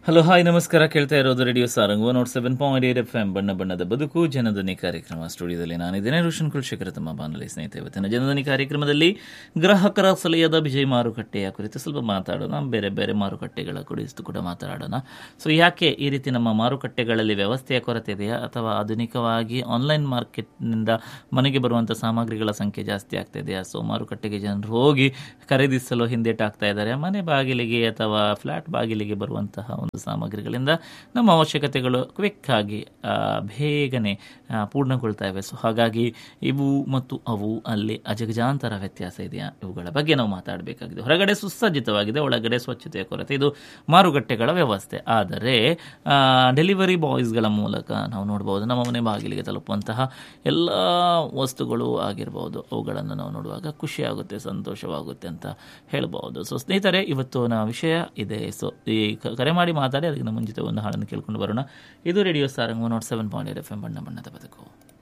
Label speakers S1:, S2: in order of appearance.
S1: hello hi ನಮಸ್ಕಾರ ಕೇಳ್ತಾ ಇರೋದು radio Sarang one naught seven point eight F M ಬಣ್ಣ ಬಣ್ಣದ ಬದುಕು ಜನಧ್ವನಿ ಕಾರ್ಯಕ್ರಮ ಸ್ಟುಡಿಯೋದಲ್ಲಿ ನಾನಿದ್ದೇನೆ ರೋಷನ್ ಕುಲಶೇಖರ ತಮ್ಮ ಬಾನುಲಿ ಸ್ನೇಹಿತ ಇವತ್ತಿನ ಜನಧ್ವನಿ ಕಾರ್ಯಕ್ರಮದಲ್ಲಿ ಗ್ರಾಹಕರ ಸಲಹೆಯಾದ ವಿಜಯ್ ಮಾರುಕಟ್ಟೆಯ ಕುರಿತು ಸ್ವಲ್ಪ ಮಾತಾಡೋಣ ಬೇರೆ ಬೇರೆ ಮಾರುಕಟ್ಟೆಗಳ ಕುರಿತು ಕೂಡ ಮಾತಾಡೋಣ ಸೊ ಯಾಕೆ ಈ ರೀತಿ ನಮ್ಮ ಮಾರುಕಟ್ಟೆಗಳಲ್ಲಿ ವ್ಯವಸ್ಥೆಯ ಕೊರತೆ ಇದೆಯಾ ಅಥವಾ ಆಧುನಿಕವಾಗಿ ಆನ್ಲೈನ್ ಮಾರ್ಕೆಟ್ನಿಂದ ಮನೆಗೆ ಬರುವಂಥ ಸಾಮಗ್ರಿಗಳ ಸಂಖ್ಯೆ ಜಾಸ್ತಿ ಆಗ್ತಾ ಇದೆಯಾ ಸೊ ಮಾರುಕಟ್ಟೆಗೆ ಜನರು ಹೋಗಿ ಖರೀದಿಸಲು ಹಿಂದೇಟಾಗ್ತಾ ಇದ್ದಾರೆ ಮನೆ ಬಾಗಿಲಿಗೆ ಅಥವಾ ಫ್ಲಾಟ್ ಬಾಗಿಲಿಗೆ ಬರುವಂತಹ ಒಂದು ಸಾಮಗ್ರಿಗಳಿಂದ ನಮ್ಮ ಅವಶ್ಯಕತೆಗಳು ಕ್ವಿಕ್ ಆಗಿ ಆ, ಬೇಗನೆ ಆ, ಪೂರ್ಣಗೊಳ್ತಾ ಇವೆ ಸೊ ಹಾಗಾಗಿ ಇವು ಮತ್ತು ಅವು ಅಲ್ಲಿ ಅಜಗಜಾಂತರ ವ್ಯತ್ಯಾಸ ಇದೆಯಾ ಇವುಗಳ ಬಗ್ಗೆ ನಾವು ಮಾತಾಡಬೇಕಾಗಿದೆ ಹೊರಗಡೆ ಸುಸಜ್ಜಿತವಾಗಿದೆ ಒಳಗಡೆ ಸ್ವಚ್ಛತೆಯ ಕೊರತೆ ಇದು ಮಾರುಕಟ್ಟೆಗಳ ವ್ಯವಸ್ಥೆ ಆದರೆ ಡೆಲಿವರಿ ಬಾಯ್ಸ್ಗಳ ಮೂಲಕ ನಾವು ನೋಡ್ಬೋದು ನಮ್ಮ ಮನೆ ಬಾಗಿಲಿಗೆ ತಲುಪುವಂತಹ ಎಲ್ಲ ವಸ್ತುಗಳು ಆಗಿರ್ಬೋದು ಅವುಗಳನ್ನು ನಾವು ನೋಡುವಾಗ ಖುಷಿಯಾಗುತ್ತೆ ಸಂತೋಷವಾಗುತ್ತೆ ಅಂತ ಹೇಳ್ಬೋದು ಸೊ ಸ್ನೇಹಿತರೆ ಇವತ್ತಿನ ವಿಷಯ ಇದೆ ಸೊ ಈ ಕ- ಕರೆ ಮಾಡಿ ಮಾತಾಡಿ ಅದಕ್ಕಿಂತ ಮುಂಚಿತ ಒಂದು ಹಾಡನ್ನು ಕೇಳ್ಕೊಂಡು ಬರೋಣ ಇದು radio Sarang naught seven point F M ಬಣ್ಣ ಬಣ್ಣದ ಬದುಕು